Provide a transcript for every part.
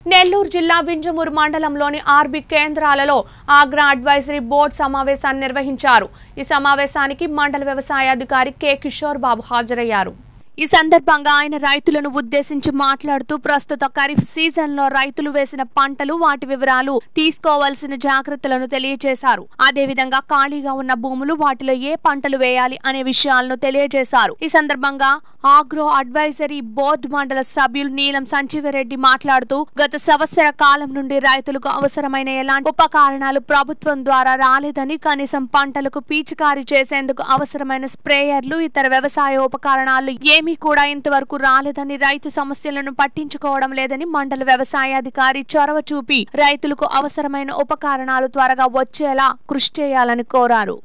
నెల్లూరు జిల్లా వింజమూరు మండలంలోని ఆర్బీ కేంద్రాలలో ఆగ్రా అడ్వైజరీ బోర్డు సమావేశాన్ని నిర్వహించారు ఈ సమావేశానికి మండల వ్యవసాయ అధికారి కె కిషోర్ బాబు హాజరయ్యారు ఈ సందర్భంగా ఆయన రైతులను ఉద్దేశించి మాట్లాడుతూ ప్రస్తుత ఖరీఫ్ సీజన్ లో రైతులు వేసిన పంటలు వాటి వివరాలు తీసుకోవాల్సిన జాగ్రత్తలను తెలియజేశారు అదేవిధంగా ఖాళీగా ఉన్న భూములు వాటిలో ఏ పంటలు వేయాలి అనే విషయాలను తెలియజేశారు ఈ సందర్భంగా ఆగ్రో అడ్వైజరీ బోర్డు మండల సభ్యులు నీలం సంజీవరెడ్డి మాట్లాడుతూ గత సంవత్సర కాలం నుండి రైతులకు అవసరమైన ఎలాంటి ఉపకరణాలు ప్రభుత్వం ద్వారా రాలేదని కనీసం పంటలకు పీచికారీ చేసేందుకు అవసరమైన స్ప్రేయర్లు ఇతర వ్యవసాయ ఉపకరణాలు ఏమీ కూడా ఇంతవరకు రాలేదని రైతు సమస్యలను పట్టించుకోవడం లేదని మండల వ్యవసాయ అధికారి చొరవ చూపి రైతులకు అవసరమైన ఉపకరణాలు త్వరగా వచ్చేలా కృషి చేయాలని కోరారు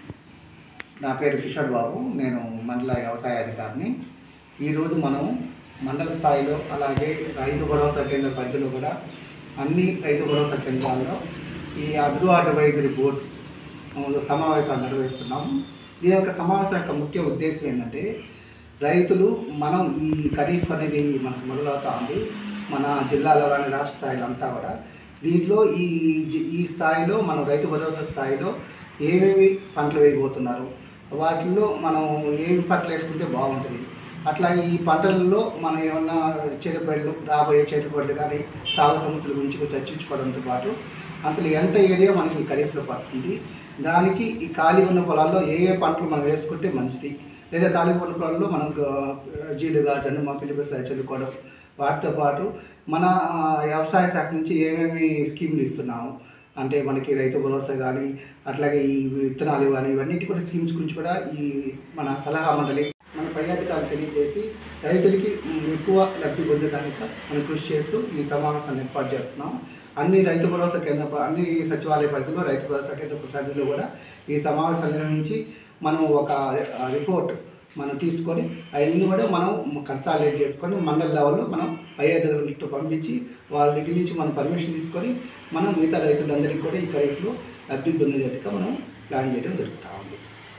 నా పేరు కిషోర్ బాబు నేను మండల వ్యవసాయ అధికారిని ఈరోజు మనం మండల స్థాయిలో అలాగే రైతు భరోసా కేంద్ర పరిధిలో కూడా అన్ని రైతు భరోసా కేంద్రాల్లో ఈ అగ్రో అడ్వైజరీ బోర్డు ఆ, సమావేశాలు నిర్వహిస్తున్నాము దీని యొక్క సమావేశం యొక్క ముఖ్య ఉద్దేశం ఏంటంటే రైతులు మనం ఈ ఖరీఫ్ అనేది మనకు మొదలవుతా ఉంది మన జిల్లాలో కానీ రాష్ట్ర స్థాయిలో అంతా కూడా దీంట్లో ఈ జి- ఈ స్థాయిలో మనం రైతు భరోసా స్థాయిలో ఏమేమి పంటలు వేయబోతున్నారు వాటిల్లో మనం ఏమి పంటలు వేసుకుంటే బాగుంటుంది అట్లాగే ఈ పంటలలో మనం ఏమన్నా చెరుపళ్ళు రాబోయే చెరుపళ్ళు కానీ సాగు సమస్యల గురించి కూడా చర్చించుకోవడంతో పాటు అసలు ఎంత ఏరియా మనకి ఖరీఫ్లో పడుతుంది దానికి ఈ ఖాళీ ఉన్న పొలాల్లో ఏ ఏ పంటలు మనం వేసుకుంటే మంచిది లేదా ఖాళీ ఉన్న పొలాల్లో మనం గా- జీలుగా జనుమ పిలిపిస్తాయి చల్లుకోవడం వాటితో పాటు మన ఆ, వ్యవసాయ శాఖ నుంచి ఏమేమి స్కీములు ఇస్తున్నాము అంటే మనకి రైతు భరోసా కానీ అట్లాగే ఈ విత్తనాలు కానీ ఇవన్నిటి కూడా స్కీమ్స్ గురించి కూడా ఈ మన సలహా మండలి మన పై అధికారులు తెలియజేసి రైతులకి మ్, ఎక్కువ లబ్ధి పొందడానికి మనం కృషి చేస్తూ ఈ సమావేశాన్ని ఏర్పాటు చేస్తున్నాం అన్ని రైతు భరోసా కేంద్ర ప- అన్ని సచివాలయ పరిధిలో రైతు భరోసా కేంద్ర పరిధిలో కూడా ఈ సమావేశాల నిర్వహించి మనం ఒక ఆ, రిపోర్ట్ మనం తీసుకొని అవన్నీ కూడా మనం కన్సాలిడేట్ చేసుకొని మండల లెవెల్లో మనం పై అధికారులతో పంపించి వాళ్ళ దగ్గర నుంచి మనం పర్మిషన్ తీసుకొని మనం మిగతా రైతులందరికీ కూడా ఈ ఖరీఫ్లో లబ్ధి పొందేటట్టుగా మనం ప్లాన్ చేయడం జరుగుతూ ఉంది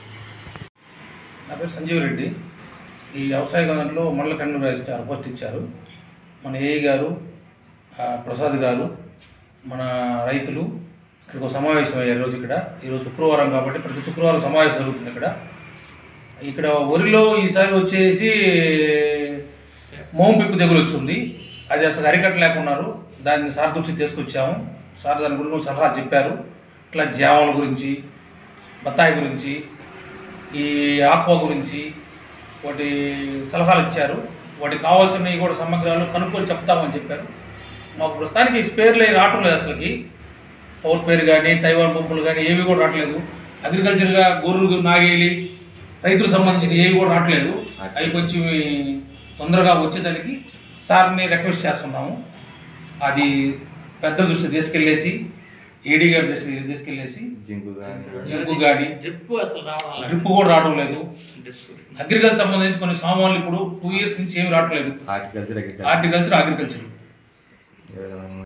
నా పేరు సంజీవ్ రెడ్డి ఈ వ్యవసాయ గంధంలో మండల కన్వీనర్ ఇచ్చారు పోస్ట్ ఇచ్చారు మన ఏఈ గారు ఆ, ప్రసాద్ గారు మన రైతులు ఇక్కడికి ఒక సమావేశం అయ్యారు రోజు ఇక్కడ ఈరోజు శుక్రవారం కాబట్టి ప్రతి శుక్రవారం సమావేశం జరుగుతుంది ఇక్కడ ఇక్కడ వరిలో ఈసారి వచ్చేసి మోము పిప్పు తెగులు వచ్చింది అది అసలు అరికట్టలేకున్నారు దాన్ని సార్ దృష్టికి తీసుకొచ్చాము సార్ దాని గురించి సలహా చెప్పారు ఇట్లా జామల గురించి బత్తాయి గురించి ఈ ఆక్వా గురించి వాటి సలహాలు ఇచ్చారు వాటికి కావాల్సినవి కూడా సమగ్రాలు కనుక్కొని చెప్తామని చెప్పారు మాకు ప్రస్తుతానికి ఈ స్పేర్లు అవి రావటం లేదు అసలుకి పవర్ స్పేర్ కానీ తైవాన్ పంపులు కానీ ఏవి కూడా రావట్లేదు అగ్రికల్చర్గా గొర్రెలు నాగేలి రైతులకు సంబంధించిన ఏవి కూడా రావట్లేదు అవి కొంచెం తొందరగా వచ్చేదానికి సార్ని రిక్వెస్ట్ చేస్తున్నాము అది పెద్దల దృష్టి తీసుకెళ్ళేసి ఏడీ గారి దృష్టి తీసుకెళ్ళేసి జింకు గాడి డ్రిప్ అసలు రావాలి డ్రిప్ కూడా రావడం లేదు డ్రిప్ అగ్రికల్చర్ సంబంధించి కొన్ని సామాన్లు ఇప్పుడు టూ ఇయర్స్ నుంచి ఏమి రావట్లేదు హార్టికల్చర్ హార్టికల్చర్ అగ్రికల్చర్ అగ్రికల్చర్